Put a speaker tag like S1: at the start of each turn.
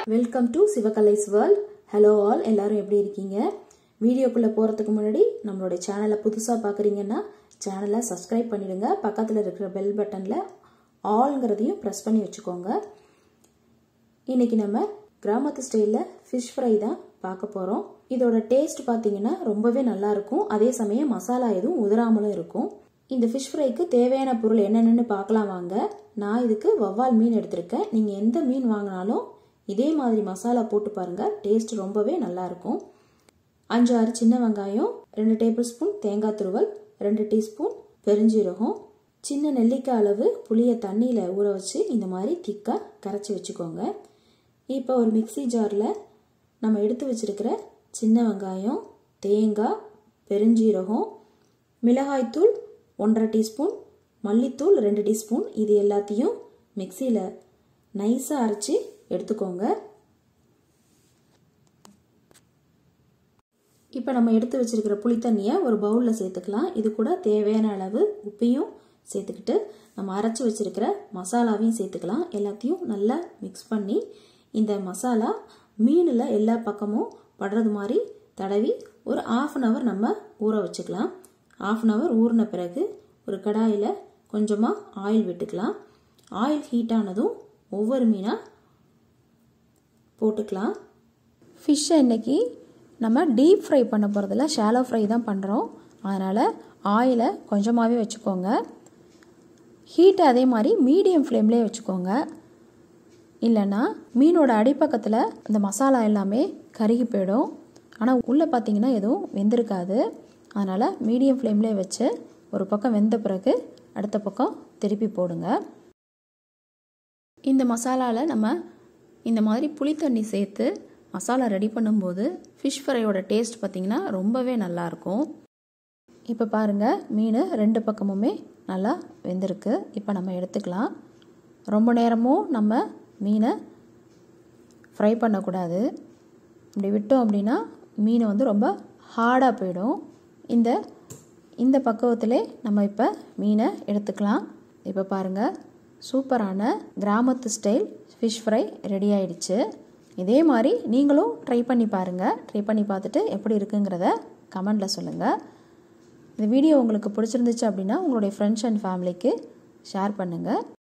S1: welcome to Sivakalai's world hello all எல்லாரும் எப்படி இருக்கீங்க வீடியோக்குள்ளே போகிறதுக்கு முன்னாடி நம்மளுடைய சேனலை புதுசாக பார்க்குறீங்கன்னா சேனலை சப்ஸ்கிரைப் பண்ணிடுங்க பக்கத்தில் இருக்கிற பெல் பட்டனில் ஆல்ங்கிறதையும் ப்ரெஸ் பண்ணி வச்சுக்கோங்க இன்றைக்கி நம்ம கிராமத்து ஸ்டைலில் ஃபிஷ் ஃப்ரை தான் பார்க்க போகிறோம் இதோட டேஸ்ட் பார்த்தீங்கன்னா ரொம்பவே நல்லா இருக்கும் அதே சமயம் மசாலா எதுவும் உதிராமலும் இருக்கும் இந்த ஃபிஷ் ஃப்ரைக்கு தேவையான பொருள் என்னென்னு பார்க்கலாம் வாங்க நான் இதுக்கு வவ்வால் மீன் எடுத்திருக்கேன் நீங்கள் எந்த மீன் வாங்கினாலும் இதே மாதிரி மசாலா போட்டு பாருங்கள் டேஸ்ட் ரொம்பவே நல்லாயிருக்கும் அஞ்சு ஆறு சின்ன வெங்காயம் ரெண்டு டேபிள் ஸ்பூன் தேங்காய் துருவல் ரெண்டு டீஸ்பூன் பெருஞ்சீரகம் சின்ன நெல்லிக்காய் அளவு புளியை தண்ணியில் ஊற வச்சு இந்த மாதிரி திக்காக கரைச்சி வச்சுக்கோங்க இப்போ ஒரு மிக்சி ஜாரில் நம்ம எடுத்து வச்சுருக்கிற சின்ன வெங்காயம் தேங்காய் பெருஞ்சீரகம் மிளகாய்த்தூள் ஒன்றரை டீஸ்பூன் மல்லித்தூள் ரெண்டு டீஸ்பூன் இது எல்லாத்தையும் மிக்சியில் நைஸாக அரைச்சி எடுத்துக்கோங்க இப்போ நம்ம எடுத்து வச்சுருக்கிற புளித்தண்ணியை ஒரு பவுலில் சேர்த்துக்கலாம் இது கூட தேவையான அளவு உப்பையும் சேர்த்துக்கிட்டு நம்ம அரைச்சி வச்சுருக்கிற மசாலாவையும் சேர்த்துக்கலாம் எல்லாத்தையும் நல்லா மிக்ஸ் பண்ணி இந்த மசாலா மீனில் எல்லா பக்கமும் படுறது மாதிரி தடவி ஒரு ஆஃப் அன் ஹவர் நம்ம ஊற வச்சுக்கலாம் ஆஃப் அன் ஹவர் ஊறின பிறகு ஒரு கடாயில் கொஞ்சமாக ஆயில் விட்டுக்கலாம் ஆயில் ஹீட் ஆனதும் ஒவ்வொரு மீனாக போட்டுக்கலாம் ஃபிஷ்ஷை இன்றைக்கி நம்ம டீப் ஃப்ரை பண்ண போகிறதில்ல ஷாலோ ஃப்ரை தான் பண்ணுறோம் அதனால் ஆயிலை கொஞ்சமாகவே வச்சுக்கோங்க ஹீட்டை அதே மாதிரி மீடியம் ஃப்ளேம்லேயே வச்சுக்கோங்க இல்லைன்னா மீனோட அடிப்பக்கத்தில் இந்த மசாலா எல்லாமே கருகி போயிடும் ஆனால் உள்ளே பார்த்தீங்கன்னா எதுவும் வெந்திருக்காது அதனால் மீடியம் ஃப்ளேம்லேயே வச்சு ஒரு பக்கம் வெந்த பிறகு அடுத்த பக்கம் திருப்பி போடுங்க இந்த மசாலாவில் நம்ம இந்த மாதிரி புளித்தண்ணி சேர்த்து மசாலா ரெடி பண்ணும்போது ஃபிஷ் ஃப்ரையோட டேஸ்ட் பார்த்திங்கன்னா ரொம்பவே நல்லாயிருக்கும் இப்போ பாருங்கள் மீன் ரெண்டு பக்கமுமே நல்லா வெந்திருக்கு இப்போ நம்ம எடுத்துக்கலாம் ரொம்ப நேரமும் நம்ம மீனை ஃப்ரை பண்ணக்கூடாது இப்படி விட்டோம் அப்படின்னா மீனை வந்து ரொம்ப ஹார்டாக போயிடும் இந்த இந்த பக்குவத்திலே நம்ம இப்போ மீனை எடுத்துக்கலாம் இப்போ பாருங்கள் சூப்பரான கிராமத்து ஸ்டைல் ஃபிஷ் ஃப்ரை ரெடி ஆயிடுச்சு இதே மாதிரி நீங்களும் ட்ரை பண்ணி பாருங்கள் ட்ரை பண்ணி பார்த்துட்டு எப்படி இருக்குங்கிறத கமெண்டில் சொல்லுங்கள் இந்த வீடியோ உங்களுக்கு பிடிச்சிருந்துச்சு அப்படின்னா உங்களுடைய ஃப்ரெண்ட்ஸ் அண்ட் ஃபேமிலிக்கு ஷேர் பண்ணுங்கள்